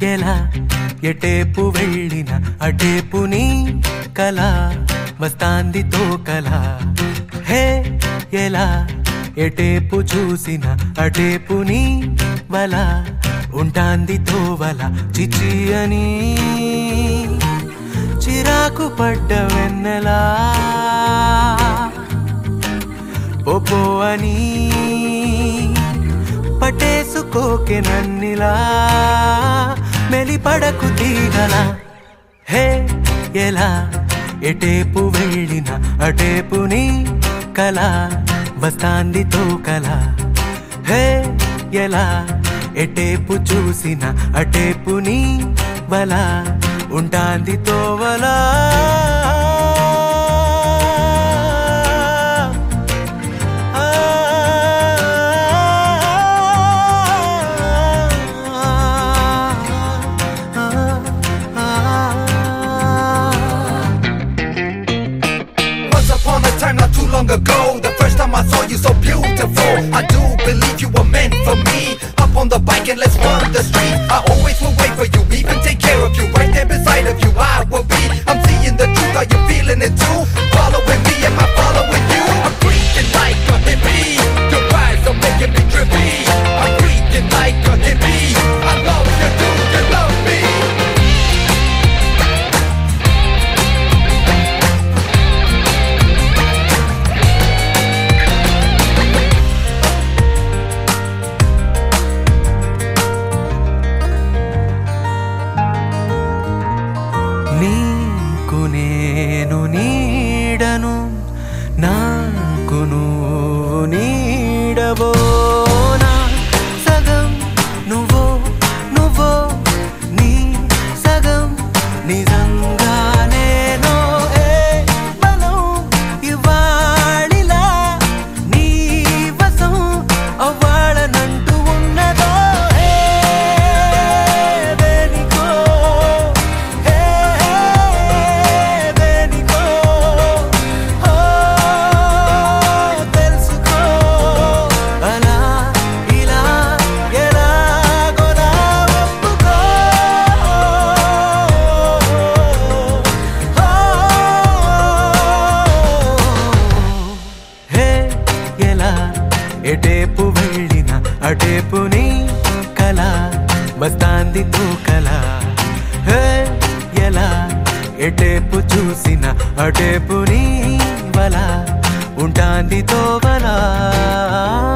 ఎలా ఎటేపు వెళ్ళిన అటేపు నీ కల వస్తాంది తో కల హే ఎలా ఎటేపు చూసిన అటేపు నీ వల ఉంటాంది తోవల చిచి అని చిరాకు పడ్డ వెన్నెలా పోపో అని పట్టేసుకోకే నన్నిలా మెలిపడకు తీగల హే ఎలా ఎటేపు వెళ్ళిన అటేపు నీ కల వస్తాంది తో కల హే ఎలా ఎటేపు చూసిన అటేపు నీ వల ఉంటాంది తోవలా Once upon a time, not too long ago, the first time I saw you so beautiful. I do believe you were meant for me. Up on the bike and let's run the street. I always will wait for you, even take care of you. Right there beside of you, I will be. I'm seeing the truth, are you feeling it too? Following me, am I following you? I'm freaking like a hippie. Your eyes are making me trippy. I'm freaking like a hippie. I love you, do you love me? నీకు నేను నీడను నాకు నువ్వు నీడబోనా సగం నువ్వో నువ్వో నీ సగం నిజంగా నేనో ఏ బలం ఇవాళిలా నీ వశం అవ్వాళనంటూ ఉన్నదో ఏ దేనికో ఏ దేనికో ఓ తెలుసుకో అలా ఇలా ఎలాగోలా ఒప్పుకో హే ఎలా ఎటేపు వెళ్ళిన అటేపు నీ కల వస్తాంది తో కల హే ఎలా ఎటేపు చూసిన అటేపు నీ వల ఉంటాంది తో వల